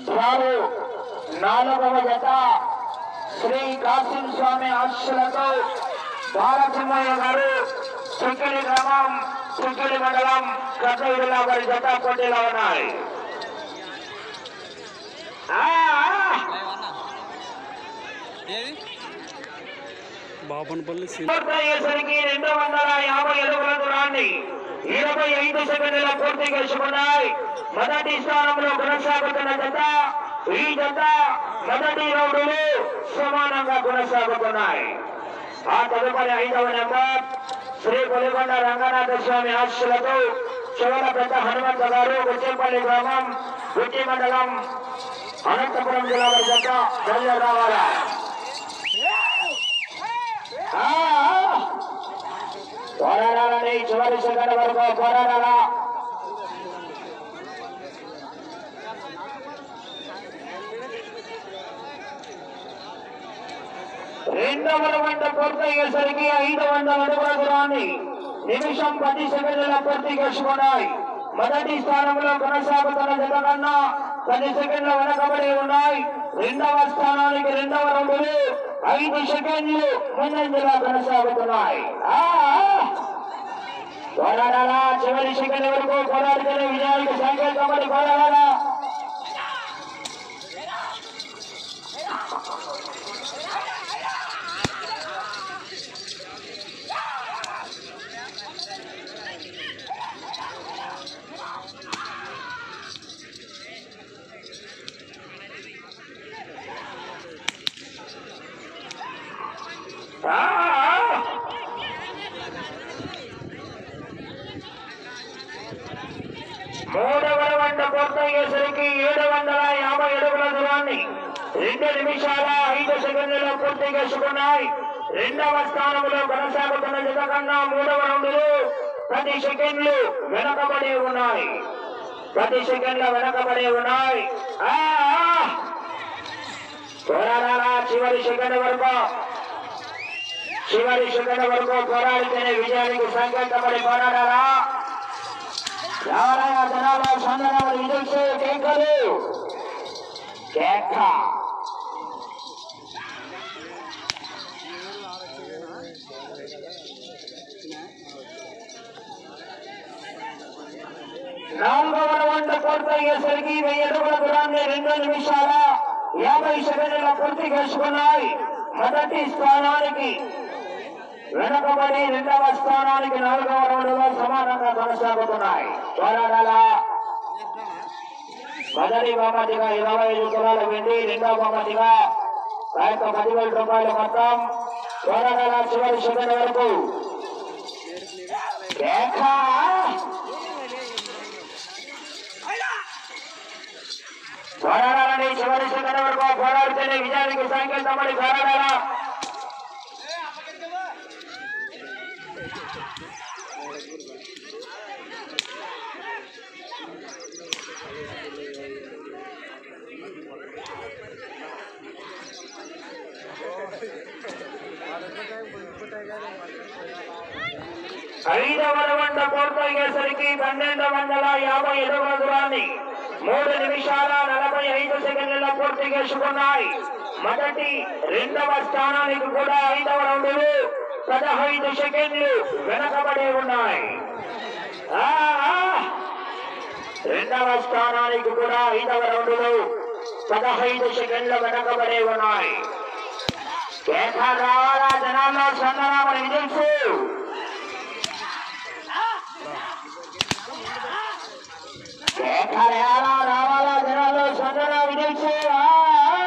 వారు నాలుగవ జత శ్రీ కాసిం స్వామి ఆశలతో బాలసింహయ్య గారు చిక్కిడి గ్రామం చిక్కిడి మండలం కర్నూలులో వారి జత పోటీలో ఉన్నాయి ఆ, ఆ. ఏది బాపనపల్లి సి పూర్తయ్యేసరికి రెండు వందల యాభై అడుగుల దూరాన్ని ఇరవై ఐదు సెకండ్ల పూర్తి చేసుకున్నాయి మొదటి స్థానంలో కొనసాగుతున్న జత ఈ జత మొదటి రౌండ్లు సమానంగా కొనసాగుతున్నాయి ఆ తదుపరి ఐదవ నెంబర్ శ్రీ కొలికొండ రంగనాథ స్వామి ఆశలతో చివర పెద్ద హనుమంత గారు గుచ్చేపల్లి గ్రామం గుట్టి మండలం అనంతపురం జిల్లా వారి జత బయలుదేరి రావాలా ఆ, ఆ. పోరాడాలని చివరి సెకండ్ వరకు పోరాడాలా రెండవ వంద పూర్తయ్యేసరికి ఐదు వందల అడుగుల దూరాన్ని నిమిషం పది సెకండ్ల పూర్తి చేసుకున్నాయి మొదటి స్థానంలో కొనసాగుతున్న జత కన్నా పది సెకండ్ల వెనకబడి ఉన్నాయి రెండవ స్థానానికి రెండవ రౌండ్లు ఐదు సెకండ్లు ముందంజలా కొనసాగుతున్నాయి ఆ, ఆ. పోరాడాలా చివరి సెకండ్ వరకు పోరాడితేనే విజయానికి సంకేతమని పోరాడాలా ఆ, ఆ. మూడవ వంట పూర్తయ్యేసరికి ఏడు వందల యాభై అడుగుల దూరాన్ని రెండు నిమిషాల ఐదు సెకండ్లలో పూర్తి చేసుకున్నాయి రెండవ స్థానంలో కొనసాగుతున్న జత కన్నా మూడవ రౌండ్లు పది సెకండ్లు వెనకబడి ఉన్నాయి పది సెకండ్ల వెనకబడి ఉన్నాయి ఆ, ఆ. పోరాడాలా చివరి సెకండ్ వరకు చివరి సెకండ్ వరకు పోరాడితేనే విజయానికి సంకేతమని పోరాడాలా ఎవరైనా జనాభా సందనాలు విధించే కేకలు కేక నాలుగవ వంట పూర్తయ్యేసరికి వెయ్యి అడుగుల దూరాన్ని రెండు నిమిషాల యాభై సెకండ్ల పూర్తి చేసుకున్నాయి మొదటి స్థానానికి వెనకబడి రెండవ స్థానానికి నాలుగవ రౌండ్లో సమానంగా కొనసాగుతున్నాయి పోరాడాల మొదటి బహుమతిగా ఇరవై ఐదు తులాల వెండి రెండవ బహుమతిగా ఆ యొక్క పదివేల రూపాయలు మొత్తం పోరాడాల చివరి సెకండ్ వరకు కేక! పోరాడాలని చివరి సెకండ్ వరకు పోరాడితేనే విజయానికి సంకేతమని పోరాడాలా ఐదవ వంట పూర్తయ్యేసరికి పన్నెండు వందల యాభై ఎనిమిది దూరాన్ని మూడు నిమిషాల నలభై ఐదు సెకండ్ల పూర్తి చేసుకున్నాయి మొదటి రెండవ స్థానానికి కూడా ఐదవ రౌండ్లు పదహైదు సెకండ్లు వెనకబడి ఉన్నాయి ఆ, ఆ. రెండవ స్థానానికి కూడా ఐదవ రౌండ్లు పదహైదు సెకండ్లు వెనకబడి ఉన్నాయి కేక రావాలా జనాల్లో సందనామని విధించు కేకలేయాలా రావాలా జనాలు సందన విధించు ఆ, ఆ.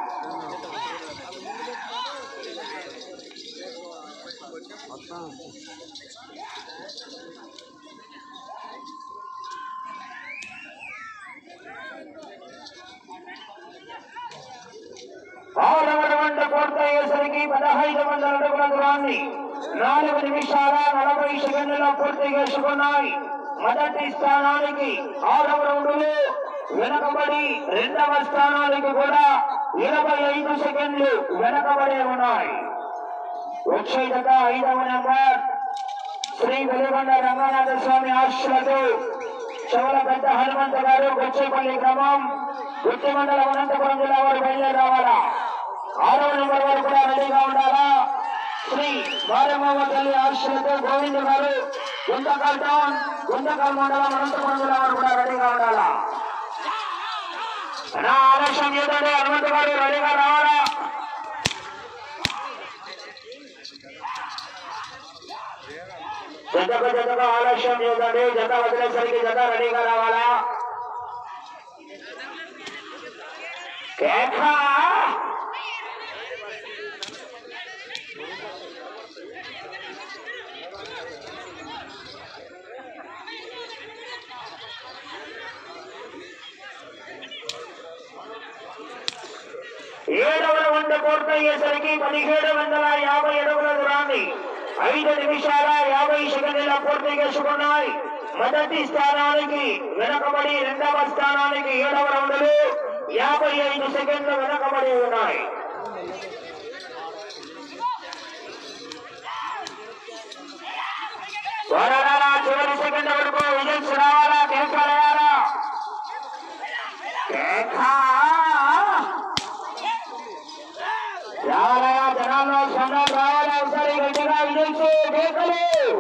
ఆరవ వంట పూర్తయ్యేసరికి పదహైదు వందల అడుగుల దూరాన్ని నాలుగు నిమిషాల నలభై సెకండ్లలో పూర్తి చేసుకున్నాయి మొదటి స్థానానికి ఆరవ రౌండ్లు వెనకబడి రెండవ స్థానానికి కూడా ఇరవై ఐదు సెకండ్లు వెనకబడి ఉన్నాయి వచ్చే జత ఐదవ నెంబర్ శ్రీ వెలుగొండ రంగనాథ స్వామి ఆశలతో చవల పెద్ద హనుమంత గారు కొచ్చేపల్లి గ్రామం గుత్తి మండలం అనంతపురం జిల్లా వారు బయలుదేరి రావాలా ఆరవ నెంబర్ వారు కూడా రెడీగా ఉండాలా శ్రీ మారమ్మ తల్లి ఆశలతో గోవింద్ గారు గుంతకల్ టౌన్ గుంతకల్ మండలం అనంతపురం జిల్లా వారు కూడా రెడీగా ఉండాలా నా ఆలస్యం చేద్దండి హనుమంతు గారు రెడీగా రావాలా జతకు జతకు ఆలస్యం చేద్దండి జత వదిలేసరికి జత రెడీగా రావాలా కేక ఏడవ వంద పూర్తయ్యేసరికి పదిహేడు వందల యాభై అడుగుల దూరాన్ని ఐదు నిమిషాల యాభై సెకండ్ల పూర్తి చేసుకున్నాయి మొదటి స్థానానికి వెనకబడి రెండవ స్థానానికి ఏడవ రౌండ్లు యాభై ఐదు సెకండ్లు వెనకబడి ఉన్నాయి త్వరగా చివరి సెకండ్ వరకు విజల్స్ రావాలా కేకాలయాలా కేకా రావాలయా జనాల్లో సంఘం రావాలా ఒకసారి గట్టిగా విజల్స్ కేకలు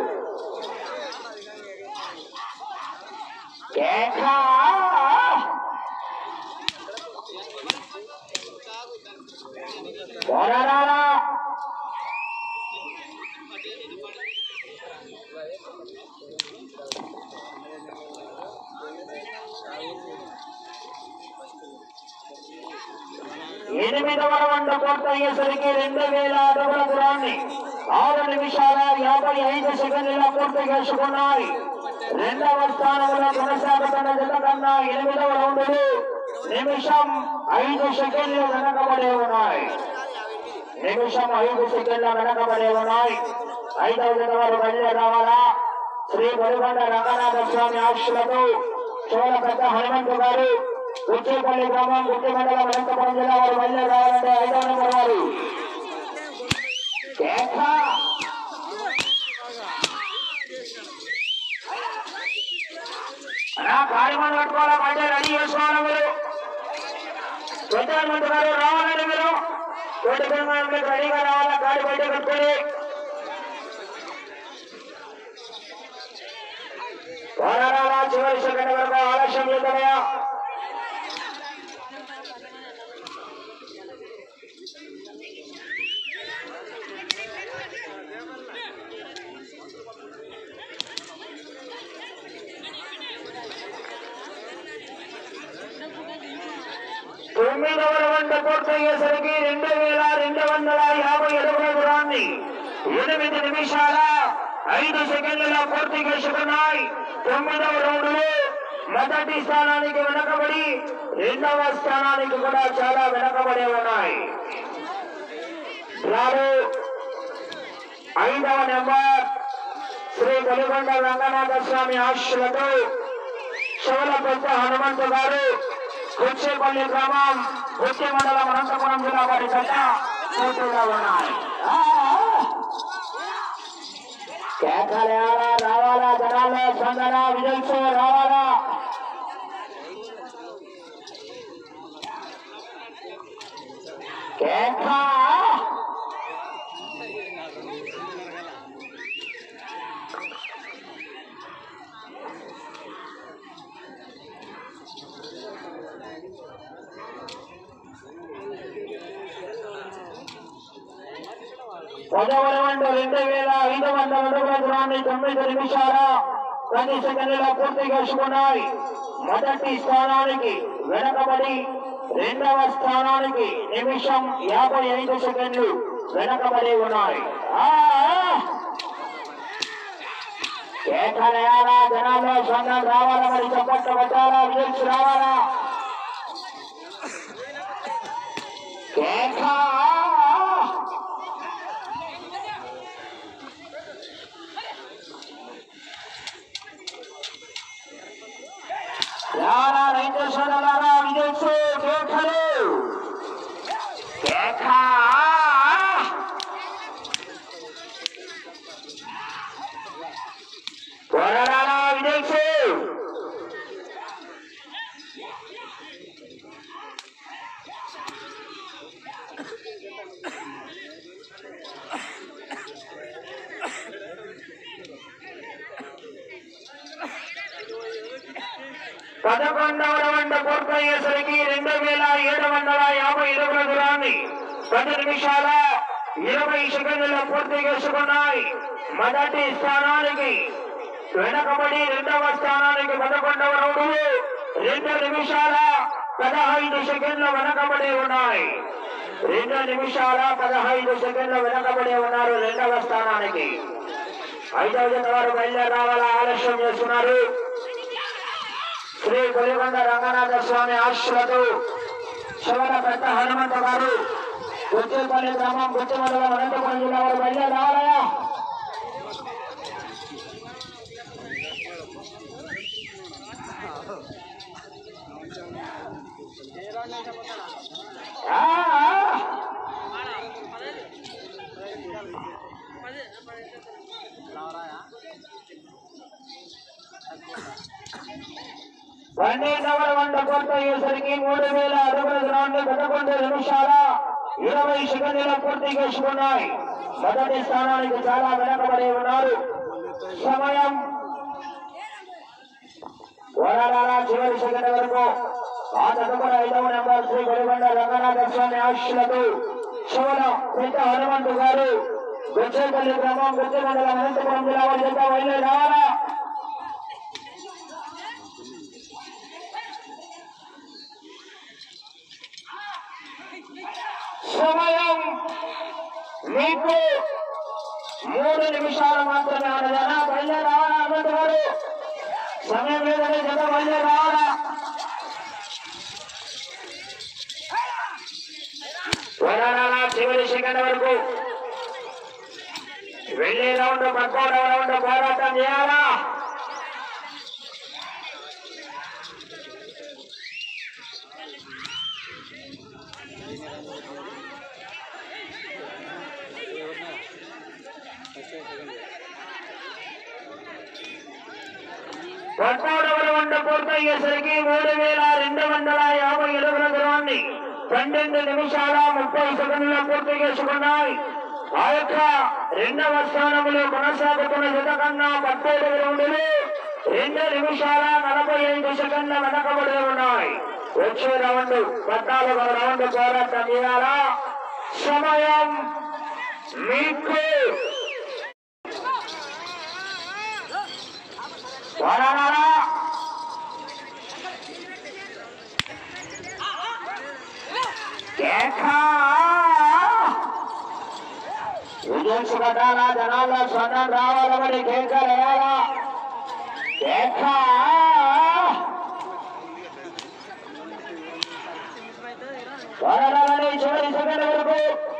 కేకా పోరాడాలా ఎనిమిదవ వంద పూర్తయ్యేసరికి రెండు వేల అడుగుల దూరాన్ని ఆరు నిమిషాల యాభై ఐదు సెకండ్ల పూర్తి చేసుకున్నాయి రెండవ స్థానంలో కొనసాగుతున్న జత కన్నా ఎనిమిదవ రౌండ్లు నిమిషం ఐదు సెకండ్లు వెనకబడి ఉన్నాయి నిమిషం ఐదు సెకండ్ల వెనకబడి ఉన్నాయి ఐదవ జత వారు బయలుదేరి రావాలా శ్రీ గొడిగొండ రంగనాథ స్వామి ఆశులతో చోళ పెద్ద హనుమంతు గారు ఉచ్చేపల్లి గ్రామం గుట్టి మండలం అనంతపురం జిల్లా వారు బయలుదేరి రావాలంటే ఐదవ నెంబర్ వారు కేక. అన్నా కార్యక్రమం కట్టుకోవాలా బయట రెడీ చేసుకోవాలి మీరు ప్రధానమంత్రి గారు రావాలండి మీరు కోటి తెలంగాణకి రెడీగా రావాలా గాడి బయట కట్టుకొని పోరాడాలా చివరి సెకండ్ వరకు ఆలస్యం చేద్దామయ్యా తొమ్మిదవ వంద పూర్తయ్యేసరికి రెండు వేల రెండు వందల యాభై అడుగుల దూరాన్ని ఎనిమిది నిమిషాల ఐదు సెకండ్ల పూర్తి చేసుకున్నాయి తొమ్మిదవ రౌండ్లు మొదటి స్థానానికి వెనకబడి రెండవ స్థానానికి కూడా చాలా వెనకబడి ఉన్నాయి రాలు ఐదవ నెంబర్ శ్రీ కొలిగొండ రంగనాథ స్వామి ఆశలతో శివలపెద్ద హనుమంతు గారు కుచ్చేపల్లి గ్రామం కుచ్చి మండలం అనంతపురం జిల్లా వారి జత పోటీగా ఉన్నాయి ఆ! కేకలేయాలా రావాలా జనాల్లో సందన విజల్స్ రావాలా కేక పదవరవండు రెండు వేల ఐదు వందల అడుగుల దూరాన్ని తొమ్మిది నిమిషాల పది సెకండ్ల పూర్తి చేసుకున్నాయి మొదటి స్థానానికి వెనకబడి రెండవ స్థానానికి నిమిషం యాభై ఐదు సెకండ్లు వెనకబడి ఉన్నాయి ఆ! కేకలేయాలా జనాల్లో సంఘం రావాలా మరి చప్పట్లు పెట్టాలా విజల్స్ రావాలా కేక రారా రైతు సోదరులారా విజల్స్ కేకలు కేక పోరాడాలా విజల్స్ పదకొండవ రౌండ్ పూర్తయ్యేసరికి రెండు వేల ఏడు వందల యాభై అడుగుల దూరాన్ని పది నిమిషాల ఇరవై సెకండ్ల పూర్తి చేసుకున్నాయి మొదటి స్థానానికి వెనకబడి రెండవ స్థానానికి పదకొండవ రౌండ్లు రెండు నిమిషాల పదహైదు సెకండ్లు వెనకబడి ఉన్నాయి రెండు నిమిషాల పదహైదు సెకండ్లు వెనకబడి ఉన్నారు రెండవ స్థానానికి ఐదవ జత వారు బయలుదేరి రావాలా ఆలస్యం చేస్తున్నారు శ్రీ కొలికొండ రంగనాథ స్వామి ఆశలతో శివన పెద్ద హనుమంత గారు గుర్తిపల్లి గ్రామం గుర్తి మండలం అనంతపురం జిల్లా వారు బయలుదేరి రావాలయా ఆ, ఆ. పన్నెండవ వంట పూర్తయ్యేసరికి మూడు వేల అడుగుల దూరాన్ని పదకొండు నిమిషాల ఇరవై సెకండ్ల పూర్తి చేసుకున్నాయి మొదటి స్థానానికి చాలా వెనకబడి ఉన్నారు సమయం వరాల చివరి సెకండ్ వరకు ఆ తదుపరి ఐదవ నెంబర్ శ్రీ గొడవండ రంగనాథ స్వామి ఆశలతో శివనం పెద్ద హనుమంతు గారు గుచ్చేపల్లి గ్రామం గుత్తి మండలం అనంతపురం జిల్లా వారి చేత బయలుదేరి రావాలా సమయం మీకు మూడు నిమిషాలు మాత్రమే ఉన్నదనా బయలుదేరి రావాలా అనంత గారు సమయం లేదని జత బయలుదేరి రావాలా వరాల చివరి సెకండ్ వరకు వెళ్ళే రౌండ్ పక్కన రౌండ్ పోరాటం చేయాలా పద్మూడవ రౌండ్ పూర్తయ్యేసరికి మూడు వేల రెండు వందల యాభై అడుగుల దూరాన్ని పన్నెండు నిమిషాల ముప్పై సెకండ్ల పూర్తి చేసుకున్నాయి ఆ యొక్క రెండవ స్థానంలో కొనసాగుతున్న జత కన్నా పద్దెనిమిది రౌండ్లు రెండు నిమిషాల నలభై ఐదు సెకండ్ల వెనకబడి ఉన్నాయి వచ్చే రౌండ్ పద్నాలుగవ రౌండ్ పోరాటం చేయాలా సమయం మీకు వరాలా కేకా విజయన్స్ కట్టాలా జనాల్లో స్వర్ణం రావాలా మరి కేక వేయాలా కేకా వరాలని చివరి సెకండ్ వరకు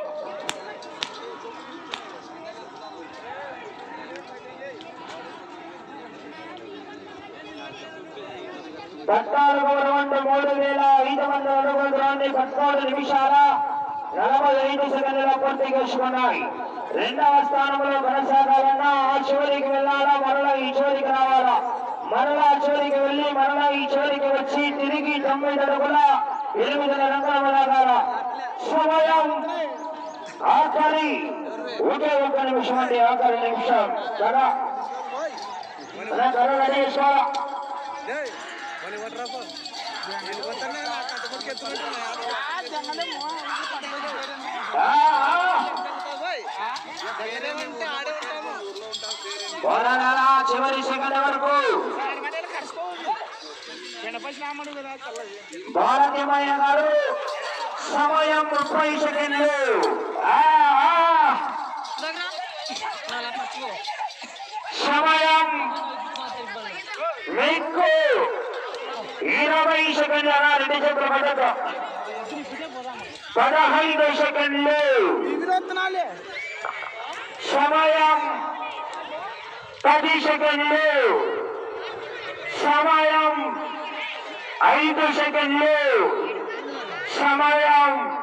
పద్నాలుగవ రౌండ్ మూడు వేల ఐదు వందల అడుగుల దూరాన్ని పదకొండు నిమిషాల నలభై ఐదు సెకండ్ల పూర్తి చేసుకున్నాయి రెండవ స్థానంలో కొనసాగాలన్నా ఆ చివరికి వెళ్ళాలా మరలా ఈ చివరికి రావాలా మరలా ఆ చివరికి వెళ్ళి మరలా ఈ చివరికి వచ్చి తిరిగి తొమ్మిది అడుగుల ఎనిమిది రంగుల వెళ్ళాల సమయం ఆఖరి ఒకే ఒక్క నిమిషం అండి ఆఖరి నిమిషం కదా అలా కర్ర రెడీ చేసుకోవాలా మళ్ళీ కొట్టరాపో నేను కొట్టనే కట్ట కొట్టుకెత్తుకుంటున్నా ఆ, ఆ. వేరేమంటే ఆడే ఉంటాము పోరాడాలా చివరి సెకండ్ వరకు భారతీయమయ్య గారు సమయం ముప్పై సెకండ్లు ఆ, ఆ. సమయం మీకు ఇరవై సెకండ్ల రెండు చేతుల భద్రత పదహైదు సెకండ్లు విరోత్తనాలే సమయం పది సెకండ్లు సమయం ఐదు సెకండ్లు సమయం